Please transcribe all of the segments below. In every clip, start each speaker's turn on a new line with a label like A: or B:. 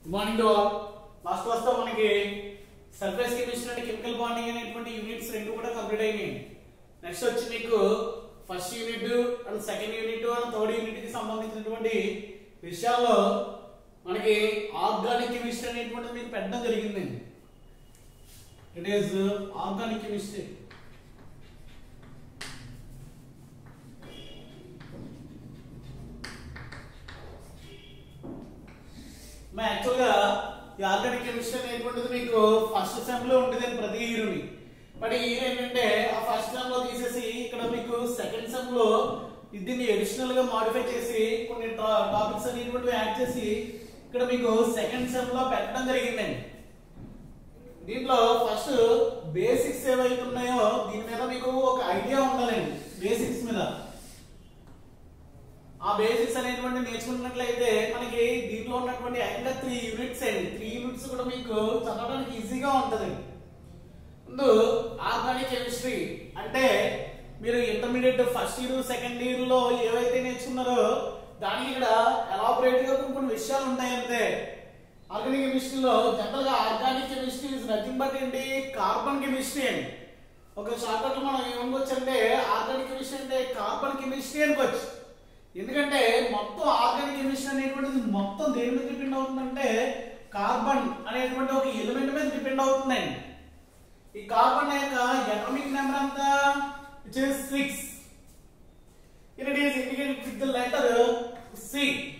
A: Good morning to all last class లో మనకి surface chemistry and chemical bonding అనేటువంటి units రెండు కూడా కంప్లీట్ అయినాయి నెక్స్ట్ వచ్చి మీకు first unit and second unit and third unit కి సంబంధించినటువంటి విషయాల్లో మనకి ఆర్గానిక్ కెమిస్ట్రీ అనేటువంటిది మీకు పెట్టడం జరిగిందండి ఇట్ ఈస్ ఆర్గానిక్ కెమిస్ట్రీ మా యాక్చువల్గా ఈ ఆర్గానిక్ కెమిస్ట్రీ అనేటువంటిది మీకు ఫస్ట్ సెమ్ లో ఉంటుంది ప్రతి ఇయర్ని బట్ ఈ ఇయర్ ఏంటంటే ఆ ఫస్ట్ సెమ్ లో తీసేసి ఇక్కడ మీకు సెకండ్ సెమ్ లో దీన్ని అడిషనల్ గా మాడిఫై చేసి కొన్ని టాపిక్స్ అనేటువంటివి యాడ్ చేసి ఇక్కడ మీకు సెకండ్ సెమ్ లో పెట్టడం జరిగిందండి దీంట్లో ఫస్ట్ బేసిక్స్ ఏవైతే ఉన్నాయో దీని మీద మీకు ఒక ఐడియా ఉండాలండి బేసిక్స్ మీద ఆ బేసిక్స్ అనేటువంటి నేర్చుకున్నట్లయితే మనకి దీంట్లో ఉన్నటువంటి ఏకంగా త్రీ యూనిట్స్ అండి త్రీ యూనిట్స్ కూడా మీకు చదవడానికి ఈజీగా ఉంటది ముందు ఆర్గానిక్ కెమిస్ట్రీ అంటే మీరు intermediate first year second year లో ఏవైతే నేర్చుకున్నారో దానికి ఇక్కడ ఎలాబరేట్ గా కొన్ని కొన్ని విషయాలు ఉంటాయంటే ఆర్గానిక్ కెమిస్ట్రీలో జనరల్ గా organic chemistry is nothing but ఏంటి కార్బన్ కెమిస్ట్రీ అండి ఒక షార్ట్కట్ లో మనం ఏమనుకోవచ్చు అంటే ఆర్గానిక్ కెమిస్ట్రీ అంటే కార్బన్ కెమిస్ట్రీ అనుకోవచ్చు ఎందుకంటే మొత్తం ఆర్గానిక్ ఎమిషన్ అనేటువంటిది మొత్తం దేని మీద డిపెండ్ అవుతుందంటే కార్బన్ అనేటువంటి ఒక ఎలిమెంట్ మీద డిపెండ్ అవుతుందండి ఈ కార్బన్ యొక్క ఎటమిక్ నెంబర్ ఎంత which is six it is indicated with the letter C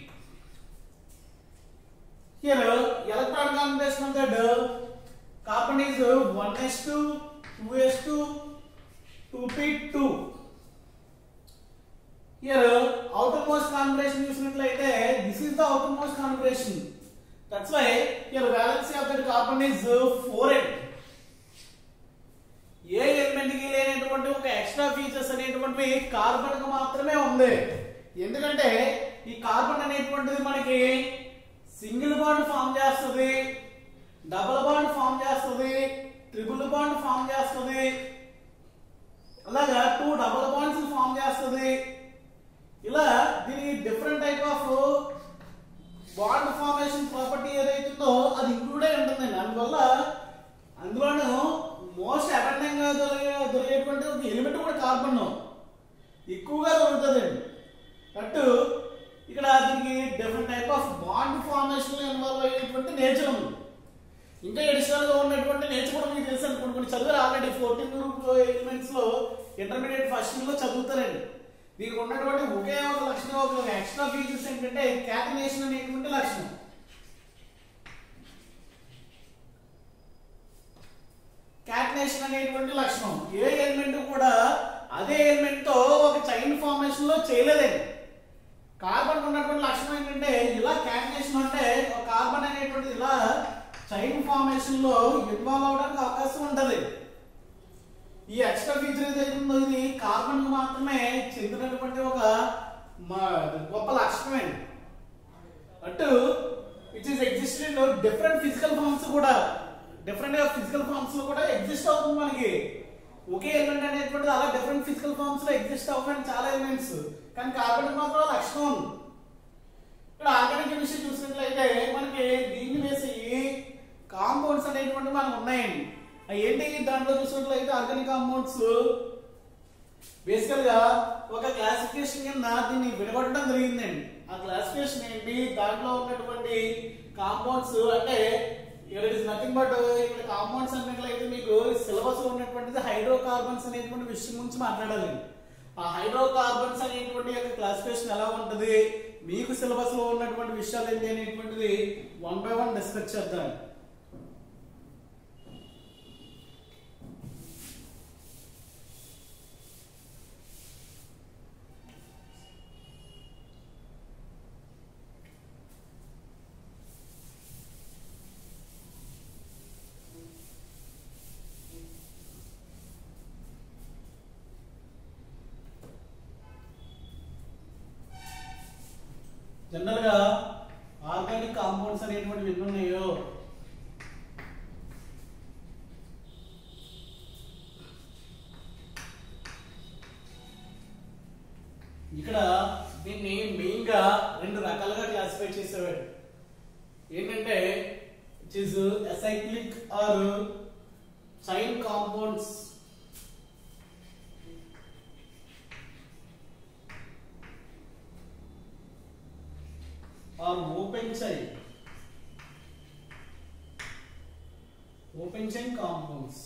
A: here electron combination of that carbon is 1s2 2s2 2p2 Here, outermost configuration చూసినట్లయితే this is the outermost configuration. That's why here valency of that carbon is 4n. ఏ element కి లేనటువంటి ఒక extra features అనేటువంటివి carbon కు మాత్రమే ఉంది ఎందుకంటే ఈ కార్బన్ అనేటువంటిది మనకి సింగిల్ బాండ్ ఫామ్ చేస్తుంది డబుల్ బాండ్ ఫామ్ చేస్తుంది ట్రిపుల్ బాండ్ ఫామ్ చేస్తుంది అలాగా టూ డబుల్ బాండ్స్ ఫామ్ చేస్తుంది ఇలా దీనికి different type of bond formation property ఏదైతుందో అది ఇంక్లూడే ఉంటుందండి అందువల్ల అందులోనూ మోస్ట్ అబండంగ్ గా దొరికే దొరికేటువంటి ఒక ఎలిమెంట్ కూడా కార్బన్ ఎక్కువగా దొరుకుతుందండి బట్ ఇక్కడ దీనికి different type of bond formation involve అయ్యేటువంటి నేచర్ ఉంది ఇంకా ఎడిషనల్ గా ఉన్నటువంటి నేచర్ కూడా మీకు తెలుసు అనుకోండి కొన్ని చదివారు ఆల్రెడీ ఫోర్టీన్ గ్రూప్ ఎలిమెంట్స్ లో ఇంటర్మీడియట్ ఫస్ట్ లో చదువుతారండి దీనికి ఉన్నటువంటి ఒకే ఒక లక్షణం ఒక ఎక్స్ట్రా ఫీచర్స్ ఏంటంటే క్యాటినేషన్ అనేటువంటి లక్షణం క్యాటినేషన్ అనేటువంటి లక్షణం ఏ ఎలిమెంట్ కూడా అదే ఎలిమెంట్ తో ఒక చైన్ ఫార్మేషన్ లో చేయలేదండి కార్బన్ ఉన్నటువంటి లక్షణం ఏంటంటే ఇలా క్యాటినేషన్ అంటే ఒక కార్బన్ అనేటువంటిది ఇలా చైన్ ఫార్మేషన్ లో ఇన్వాల్వ్ అవడానికి అవకాశం ఉంటది ఈ ఎక్స్ట్రా ఫీచర్ ఏదైతే ఉందో ఇది కార్బన్ కు మాత్రమే చెందినటువంటి ఒక గొప్ప లక్షణమే అటు which is existed different physical forms కూడా డిఫరెంట్ గా ఫిజికల్ ఫార్మ్స్ లో కూడా ఎగ్జిస్ట్ అవుతుంది మనకి ఒకే ఎలిమెంట్ అనేటువంటిది అలా డిఫరెంట్ ఫిజికల్ ఫార్మ్స్ లో ఎగ్జిస్ట్ అవ్వడానికి చాలా ఎలిమెంట్స్ కానీ కార్బన్ మాత్రం ఆ లక్షణం ఉంది ఇక్కడ ఆర్గానిక్ కెమిస్ట్రీ చూసినట్లయితే మనకి దీన్ని వేసి కాంపౌండ్స్ అనేటువంటి మనకు ఉన్నాయండి అవి ఏంటి దాంట్లో చూసినట్లయితే ఆర్గానిక్ కాంపౌండ్స్ బేసికల్ గా ఒక క్లాసిఫికేషన్ కింద దీన్ని విడగొట్టడం జరిగిందండి ఆ క్లాసిఫికేషన్ ఏంటి దాంట్లో ఉన్నటువంటి కాంపౌండ్స్ అంటే ఇక్కడ ఇస్ నథింగ్ బట్ ఇక్కడ కాంపౌండ్స్ అన్నట్లయితే మీకు సిలబస్ లో ఉన్నటువంటిది హైడ్రోకార్బన్స్ అనేటువంటి విషయం గురించి మాట్లాడాలి ఆ హైడ్రోకార్బన్స్ అనేటువంటి యొక్క క్లాసిఫికేషన్ ఎలా ఉంటది మీకు సిలబస్ లో ఉన్నటువంటి విషయాలు ఏంటి అనేటువంటిది వన్ బై వన్ డిస్కస్ చేద్దాం జనరల్ గా ఆర్గానిక్ కాంపౌండ్స్ అనేటువంటి ఎన్ని ఉన్నాయో ఇక్కడ దీన్ని మెయిన్ గా రెండు రకాలుగా క్లాసిఫై చేసేవాడు ఏంటంటే it is acyclic or chain compounds or open chain open chain compounds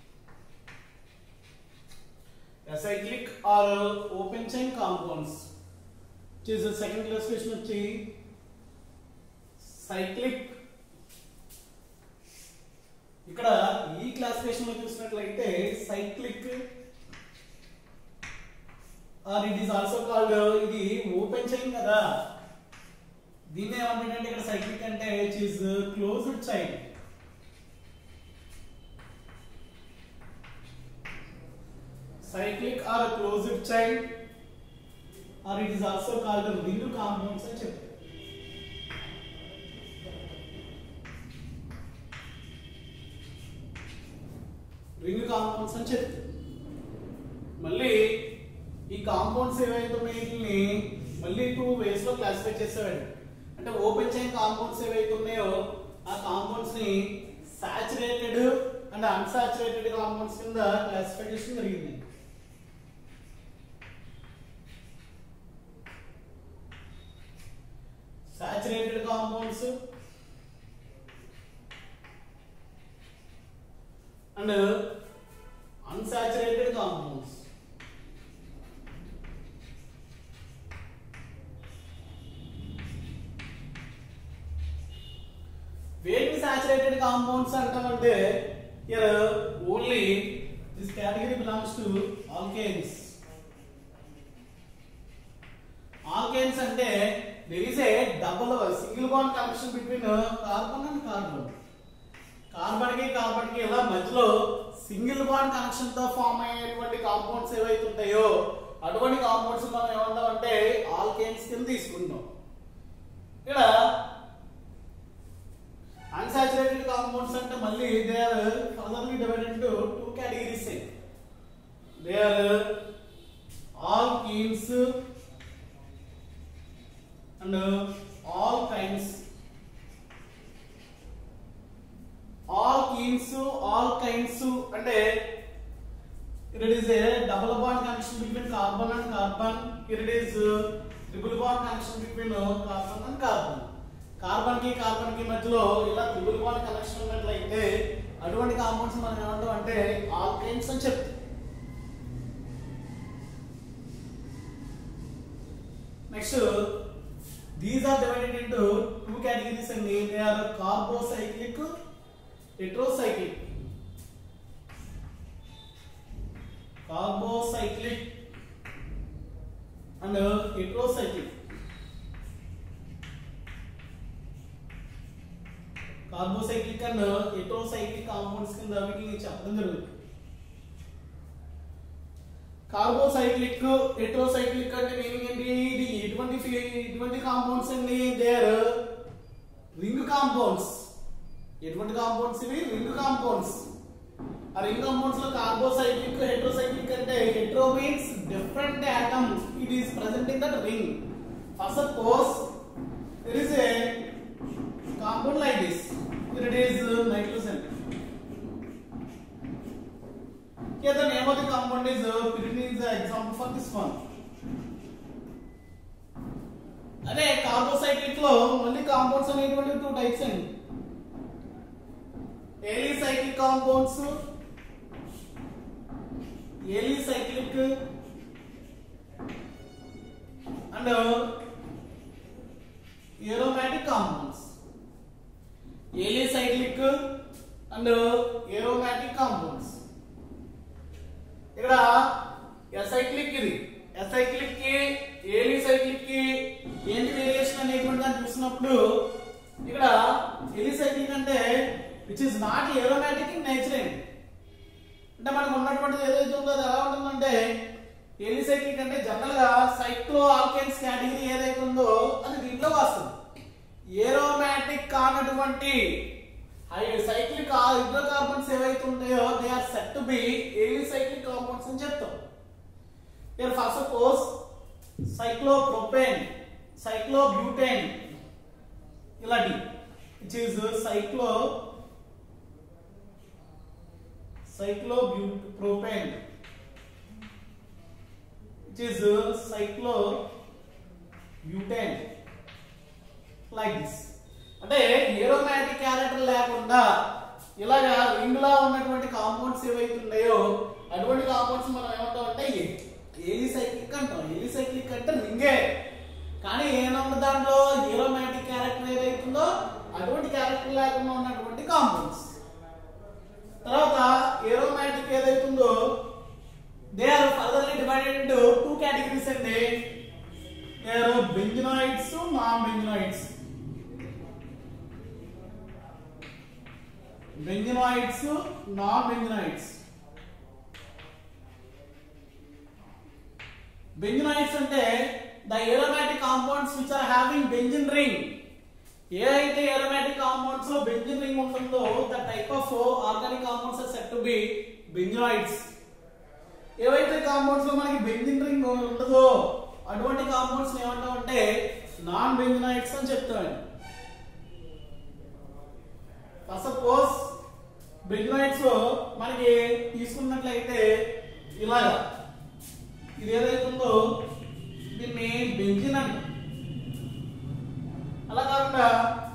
A: acyclic or open chain compounds which is the second classification వచ్చి cyclic ఇక్కడ ఈ క్లాసిఫికేషన్ లో చూసినట్లయితే cyclic or it is also called ఇది open chain కదా దీన్ని ఏమంటాడంటే ఇక్కడ సైక్లిక్ అంటే it is closed chain cyclic or a closed chain or it is also called a ring compounds అని చెప్తారు రింగ్ కాంపౌండ్స్ అని చెప్తారు మళ్ళీ ఈ కాంపౌండ్స్ ఏవైతే ఉన్నాయో వీటిని మళ్ళీ టూ వేస్ లో క్లాసిఫై చేసేవాడు అంటే ఓపెన్ చైన్ కాంపౌండ్స్ ఏవైతే ఉన్నాయో ఆ కాంపౌండ్స్ ని సాచురేటెడ్ అండ్ అన్సాచురేటెడ్ కాంపౌండ్స్ కింద క్లాసిఫై చేయడం జరిగింది saturated compounds and unsaturated compounds వేటిని సాచురేటెడ్ కాంపౌండ్స్ అంటామంటే here only this category belongs to alkanes alkanes అంటే there is a double single bond connection between carbon and carbon carbon కి carbon కి ఇలా మధ్యలో సింగిల్ బాండ్ కనెక్షన్ తో form అయ్యేటువంటి compounds ఏవైతే ఉంటాయో అటువంటి కాంపౌండ్స్ మనం ఏమంటాం అంటే ఆల్కేన్స్ కింద తీసుకుంటాం ఇక్కడ అన్సాచురేటెడ్ కాంపౌండ్స్ అంటే మళ్ళీ they are furtherly divided into two categories they are alkenes and alkynes alkenes alkynes అంటే it is a double bond connection between carbon and carbon it is triple bond connection between carbon and carbon carbon కి carbon కి మధ్యలో ఇలా triple bond connection ఉన్నట్లయితే అటువంటి compounds మనం ఏమంటాం అంటే ఆల్కైన్స్ అని చెప్తాం next these are divided into two categories and they are carbocyclic heterocyclic carbocyclic and heterocyclic carbocyclic and heterocyclic compounds కింద వీటిని చెప్పడం జరుగుతుంది కార్బోసైక్లిక్ హెట్రోసైక్లిక్ అంటే మీనింగ్ ఏంటి ఇది ఎటువంటి ఫి- ఎటువంటి కాంపౌండ్స్ అండి దేర్ రింగ్ కాంపౌండ్స్ ఎటువంటి కాంపౌండ్స్ ఇవి రింగ్ కాంపౌండ్స్ ఆ రింగ్ కాంపౌండ్స్ లో కార్బోసైక్లిక్ హెట్రోసైక్లిక్ అంటే hetero means different atom it is present in that ring for suppose there is a compound like this it is nitrogen Here the name of the compound is uh, pyridine is the example for this one. అదే కార్బోసైక్లిక్ లో మళ్ళీ compounds అనేటువంటి two types అండి alicyclic compounds alicyclic and aromatic compounds alicyclic and aromatic compounds ఇక్కడ acyclic ఇది acyclic కి alicyclic కి ఏంటి వేరియేషన్ అనేటువంటి దాన్ని చూసినప్పుడు ఇక్కడ ఎలిసైక్లిక్ అంటే which is not aromatic in nature అండి అంటే మనకు ఉన్నటువంటిది ఏదైతే ఉందో అది ఎలా ఉంటుందంటే ఎలిసైక్లిక్ అంటే జనరల్ గా సైక్లో ఆల్కెన్స్ కేటగిరీ ఏదైతే ఉందో అది దీంట్లో వస్తుంది ఏరోమాటిక్ కానటువంటి సైక్లిక్ హైడ్రోకార్బన్స్ ఏవైతే ఉంటాయో they are set to be alicyclic compounds అని చెప్తాం here for suppose cyclopropane cyclobutane ఇలాంటి which is cyclo cyclobutropane which is cyclobutane like this అంటే ఏరోమాటిక్ క్యారెక్టర్ లేకుండా ఇలాగా రింగ్ లా ఉన్నటువంటి కాంపౌండ్స్ ఏవైతే ఉన్నాయో అటువంటి కాంపౌండ్స్ మనం ఏమంటాం అంటే ఏలిసైక్లిక్ అంటాం ఏలిసైక్లిక్ అంటే రింగే కానీ ఏమన్నా దాంట్లో ఏరోమాటిక్ క్యారెక్టర్ ఏదైతుందో అటువంటి క్యారెక్టర్ లేకుండా ఉన్నటువంటి కాంపౌండ్స్ తర్వాత ఏరోమాటిక్ ఏదైతుందో they are furtherly divided into two categories అండి they are benzenoids non benzenoids benzenoids non benzenoids benzenoids అంటే the aromatic compounds which are having benzene ring ఏదైతే ఏరోమాటిక్ కాంపౌండ్స్ లో బెంజిన్ రింగ్ ఉంటుందో the type of organic compounds are set to be benzenoids ఏవైతే compounds లో మనకి benzene ring ఉండదో అటువంటి compounds ఏమంటాం అంటే నాన్ బెంజనాయిడ్స్ అని చెప్తామండి సపోజ్ బెంజనాయిడ్స్ లో మనకి తీసుకున్నట్లయితే ఇలాగా ఇది ఏదైతే ఉందో దీన్ని బెంజిన్ అంట అలా కాకుండా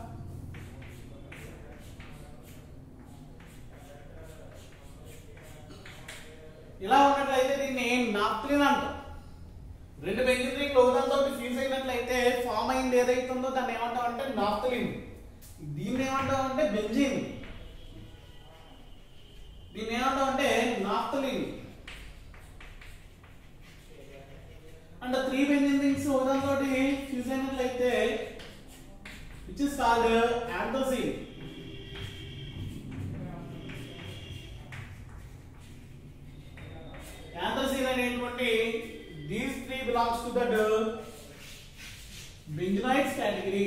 A: ఇలా ఉన్నట్లయితే దీన్ని నాప్థలిన్ అంటాం రెండు బెంజిన్ రింగ్ ఒకదాంతో ఫ్యూజ్ అయినట్లయితే ఫామ్ అయింది ఏదైతే ఉందో దాన్ని ఏమంటాం అంటే నాప్థలిన్ దీన్ని ఏమంటాం అంటే బెంజిన్ దీన్ని ఏమంటాం అంటే naphthalene and three benzene rings ఒకదాంతో ఫ్యూజ్ అయినట్లయితే which is called anthracene anthracene అనేటువంటి these three belongs to that benzenoids category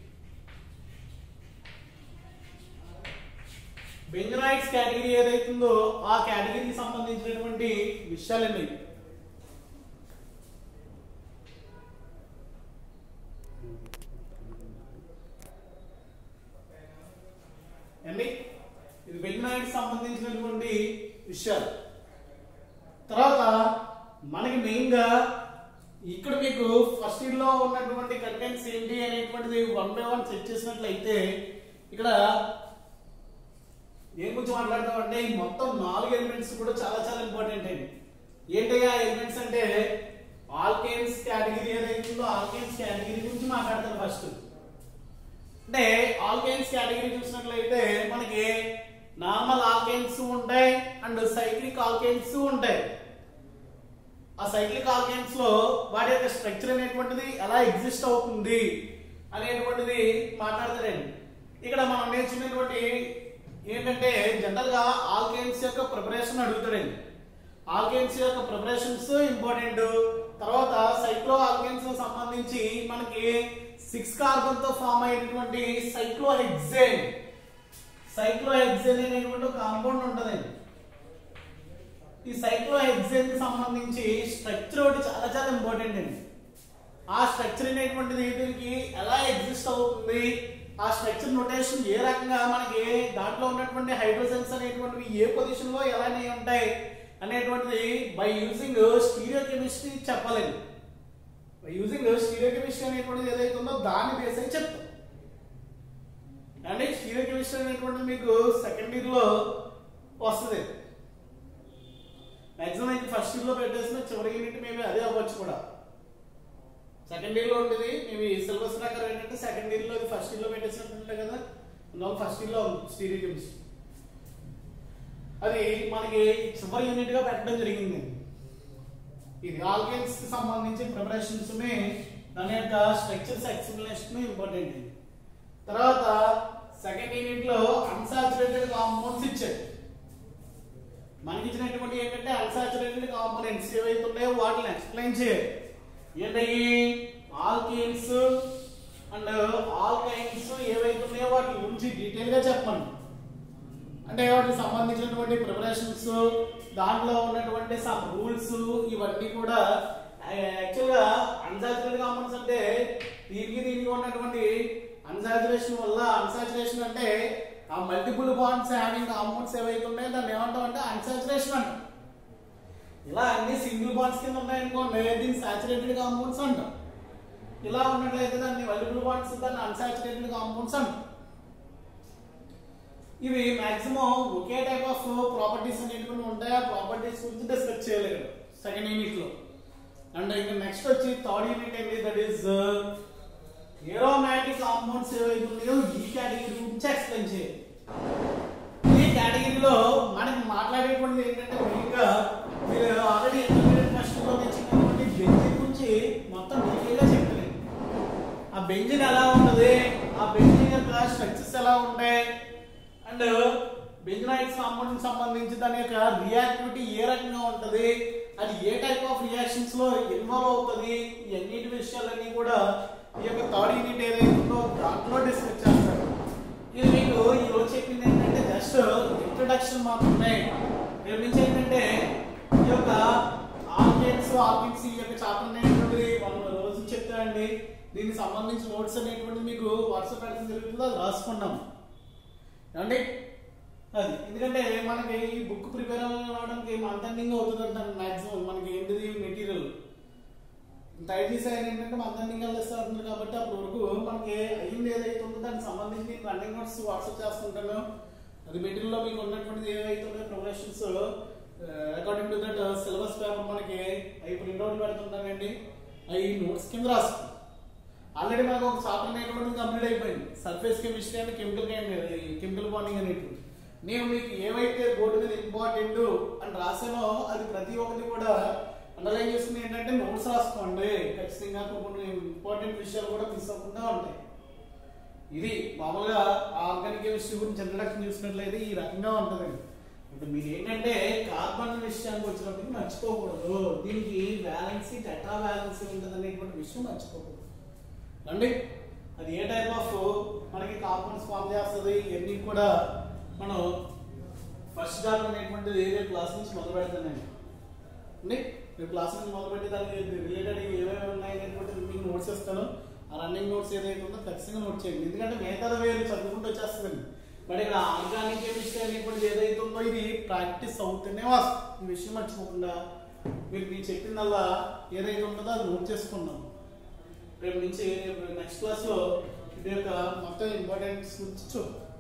A: benzenoids category ఏదైతుందో ఆ కేటగిరీకి సంబంధించినటువంటి విషయాలండి అండి ఇది బెంజనాయిడ్స్ సంబంధించినటువంటి విషయాలు తర్వాత మనకి మెయిన్ గా ఇక్కడ మీకు ఫస్ట్ ఇయర్ లో ఉన్నటువంటి కంటెంట్స్ ఏంటి అనేటువంటిది వన్ బై వన్ చెక్ చేసినట్లయితే ఇక్కడ దేని గురించి మాట్లాడతాం అంటే ఈ మొత్తం నాలుగు ఎలిమెంట్స్ కూడా చాలా చాలా ఇంపార్టెంట్ అండి ఏంటి ఆ ఎలిమెంట్స్ అంటే ఆల్కేన్స్ కేటగిరీ ఏదైతుందో ఆల్కేన్స్ కేటగిరీ గురించి మాట్లాడతారు ఫస్ట్ అంటే ఆల్కేన్స్ కేటగిరీ చూసినట్లయితే మనకి నార్మల్ ఆల్కేన్స్ ఉంటాయి అండ్ సైక్లిక్ ఆల్కేన్స్ ఉంటాయి ఆ సైక్లిక్ ఆల్కేన్స్ లో వాటి యొక్క స్ట్రక్చర్ అనేటువంటిది ఎలా ఎగ్జిస్ట్ అవుతుంది అనేటువంటిది మాట్లాడతారండి ఇక్కడ మనం నేర్చుకునేటువంటి ఏంటంటే జనరల్ గా ఆల్కేన్స్ యొక్క ప్రిపరేషన్ అడుగుతాడండి ఆల్కేన్స్ యొక్క ప్రిపరేషన్స్ ఇంపార్టెంట్ తర్వాత సైక్లో ఆల్కేన్స్ సంబంధించి మనకి సిక్స్ కార్బన్ తో ఫామ్ అయినటువంటి సైక్లో హెక్సేన్ సైక్లో హెక్సేన్ అనేటువంటి కాంపౌండ్ ఉంటుందండి ఈ సైక్లో హెక్సేన్ కి సంబంధించి స్ట్రక్చర్ ఒకటి చాలా చాలా ఇంపార్టెంట్ అండి ఆ స్ట్రక్చర్ అనేటువంటిది దీనికి ఎలా ఎగ్జిస్ట్ అవుతుంది ఆ స్ట్రక్చర్ నొటేషన్ ఏ రకంగా మనకి దాంట్లో ఉన్నటువంటి హైడ్రోజన్స్ అనేటువంటివి ఏ పొజిషన్ లో ఎలా ఉంటాయి అనేటువంటిది బై యూజింగ్ స్టీరియో కెమిస్ట్రీ చెప్పలేదు బై యూజింగ్ స్టీరియో కెమిస్ట్రీ అనేటువంటిది ఏదైతే ఉందో దాన్ని బేస్ అయి చెప్తాం అంటే స్టీరియో కెమిస్ట్రీ అనేటువంటిది మీకు సెకండ్ ఇయర్ లో వస్తుంది మాక్సిమం అయితే ఫస్ట్ ఇయర్ లో పెట్టేసిన చివరి యూనిట్ మేబీ అదే అవ్వచ్చు కూడా సెకండ్ ఇయర్ లో ఉంటుంది మేబీ సిలబస్ ప్రకారం ఏంటంటే సెకండ్ ఇయర్ లో ఫస్ట్ ఇయర్ లో పెట్టేసినట్టు ఉంటాయి కదా అందువల్ల ఫస్ట్ ఇయర్ లో స్టీరియో కెమిస్ట్రీ అది మనకి చివరి యూనిట్ గా పెట్టడం జరిగింది ఇది ఆల్గేన్స్ కి సంబంధించి ప్రిపరేషన్స్ దాని యొక్క స్ట్రక్చర్స్ ఎక్స్ప్లెనేషన్ ఇంపార్టెంట్ తర్వాత సెకండ్ యూనిట్ లో అన్సాచురేటెడ్ కాంపౌండ్స్ ఇచ్చాడు మనకి ఇచ్చినటువంటి ఏంటంటే అన్సాచురేటెడ్ కాంపోనెంట్స్ ఏవైతే ఉన్నాయో వాటిని ఎక్స్ప్లెయిన్ చేయాలి ఏంటయ్యి ఆల్కీన్స్ అండ్ ఆల్కైన్స్ ఏవైతే ఉన్నాయో వాటి గురించి డీటెయిల్ గా చెప్పండి అంటే వాటికి సంబంధించినటువంటి ప్రిపరేషన్స్ దాంట్లో ఉన్నటువంటి సమ్ రూల్స్ ఇవన్నీ కూడా యాక్చువల్ గా అన్సాచురేటెడ్ కాంపౌండ్స్ అంటే దీనికి దీనికి ఉన్నటువంటి అన్సాచురేషన్ వల్ల అన్సాచురేషన్ అంటే ఆ మల్టిపుల్ బాండ్స్ హ్యావింగ్ కాంపౌండ్స్ ఏవైతే ఉన్నాయో దాన్ని ఏమంటాం అంటే అన్సాచురేషన్ అంటాం ఇలా అన్ని సింగిల్ బాండ్స్ కింద ఉన్నాయనుకోండి దీన్ని సాచురేటెడ్ కాంపౌండ్స్ అంటాం ఇలా ఉన్నట్లయితే దాన్ని మల్టిపుల్ బాండ్స్ దాన్ని అన్సాచురేటెడ్ కాంపౌండ్స్ అంటాం ఇవి మాక్సిమం ఒకే టైప్ ఆఫ్ ప్రాపర్టీస్ అనేటువంటి ఉంటాయి ఆ ప్రాపర్టీస్ గురించి డిస్కస్ చేయలేదు సెకండ్ యూనిట్ లో అండ్ ఇంకా నెక్స్ట్ వచ్చి థర్డ్ యూనిట్ ఏంటి దట్ ఈస్ ఏరోమాటిక్ కాంపౌండ్స్ ఏవైతే ఉన్నాయో ఈ కేటగిరీ గురించి ఎక్స్ప్లెయిన్ చేయాలి ఈ కేటగిరీలో మనకి మాట్లాడేటువంటిది ఏంటంటే మెయిన్గా మీరు ఆల్రెడీ ఇంటర్మీడియట్ క్వశ్చన్ లో తెచ్చినటువంటి బెంజిన్ గురించి మొత్తం డీటెయిల్ గా చెప్పలేదు ఆ బెంజిన్ ఎలా ఉంటది ఆ బెంజిన్ యొక్క స్ట్రక్చర్స్ ఎలా ఉంటాయి అండ్ బెంజనాయిడ్స్ కాంపౌండ్ సంబంధించి దాని యొక్క రియాక్టివిటీ ఏ రకంగా ఉంటది అది ఏ టైప్ ఆఫ్ రియాక్షన్స్ లో ఇన్వాల్వ్ అవుతుంది ఈ అన్నిటి విషయాలన్నీ కూడా ఈ యొక్క థర్డ్ యూనిట్ ఏదైతే ఉందో దాంట్లో డిస్కస్ చేస్తారు ఇది మీకు ఈ రోజు చెప్పింది ఏంటంటే జస్ట్ ఇంట్రొడక్షన్ మాత్రమే రేపు నుంచి ఏంటంటే ఈ యొక్క ఆల్కేన్స్ ఆల్కిన్స్ ఈ యొక్క చాప్టర్ అనేటువంటిది మనం రోజు చెప్తారండి దీనికి సంబంధించి నోట్స్ అనేటువంటిది మీకు వాట్సాప్ పెట్టడం జరుగుతుందో అది రాసుకున్నాం ఏమండి అది ఎందుకంటే మనకి ఈ బుక్ ప్రిపేర్ అవ్వడానికి మంత్ ఎండింగ్ అవుతుంది అంటారు మాక్సిమం మనకి ఏంటిది మెటీరియల్ టైటిల్స్ అయిన ఏంటంటే మంత్ ఎండింగ్ అంటున్నారు కాబట్టి అప్పటి వరకు మనకి అయ్యింది ఏదైతే ఉందో దానికి సంబంధించి నేను రన్నింగ్ నోట్స్ వాట్సాప్ చేస్తుంటాను అది మెటీరియల్ లో మీకు ఉన్నటువంటిది ఏవైతే ఉన్నాయో professions according to that syllabus paper మనకి అవి ప్రింట్ అవుట్ పెడుతుంటానండి అవి నోట్స్ కింద రాసుకుంటాం ఆల్రెడీ మనకు ఒక చాప్టర్ అనేటువంటిది కంప్లీట్ అయిపోయింది surface chemistry and chemical chemical bonding అనేటువంటి నేను మీకు ఏవైతే బోర్డు మీద ఇంపార్టెంట్ అని రాసానో అది ప్రతి ఒక్కటి కూడా అండర్లైన్ చేసుకుని ఏంటంటే నోట్స్ రాసుకోండి ఖచ్చితంగా కొన్ని ఇంపార్టెంట్ విషయాలు కూడా మిస్ అవ్వకుండా ఉంటాయి ఇది మామూలుగా ఆర్గానిక్ కెమిస్ట్రీ గురించి ఇంట్రడక్షన్ చూసినట్లయితే ఈ రకంగా ఉంటుందండి ఇప్పుడు మీరు ఏంటంటే కార్బన్ విషయానికి వచ్చినప్పటికి మర్చిపోకూడదు దీనికి వ్యాలెన్సీ టెట్రా వ్యాలెన్సీ ఉంటుంది అనేటువంటి విషయం మర్చిపోకూడదు అండి అది ఏ టైప్ ఆఫ్ మనకి కాంపౌండ్స్ ఫామ్ చేస్తుంది ఇవన్నీ కూడా మనం ఫస్ట్ దాంట్లో అనేటువంటిది రేపు క్లాస్ నుంచి మొదలు పెడతానండి అండి రేపు క్లాస్ నుంచి మొదలు పెట్టి దానికి రిలేటెడ్ ఏమేమి ఉన్నాయి అనేటువంటిది మీకు నోట్స్ ఇస్తాను ఆ రన్నింగ్ నోట్స్ ఏదైతే ఉందో ఖచ్చితంగా నోట్ చేయండి ఎందుకంటే మిగతాది వేరు చదువుకుంటూ వచ్చేస్తుందండి బట్ ఇక్కడ ఆర్గానిక్ కెమిస్ట్రీ అనేటువంటిది ఏదైతే ఉందో ఇది ప్రాక్టీస్ అవుతూనే వస్తుంది ఈ విషయం మర్చిపోకుండా మీరు నేను చెప్పిందల్లా ఏదైతే ఉంటుందో అది నోట్ చేసుకున్నాం రేపు నుంచి రేపు నెక్స్ట్ క్లాస్ లో ఇది యొక్క మొత్తం ఇంపార్టెన్స్ గురించి చూద్దాం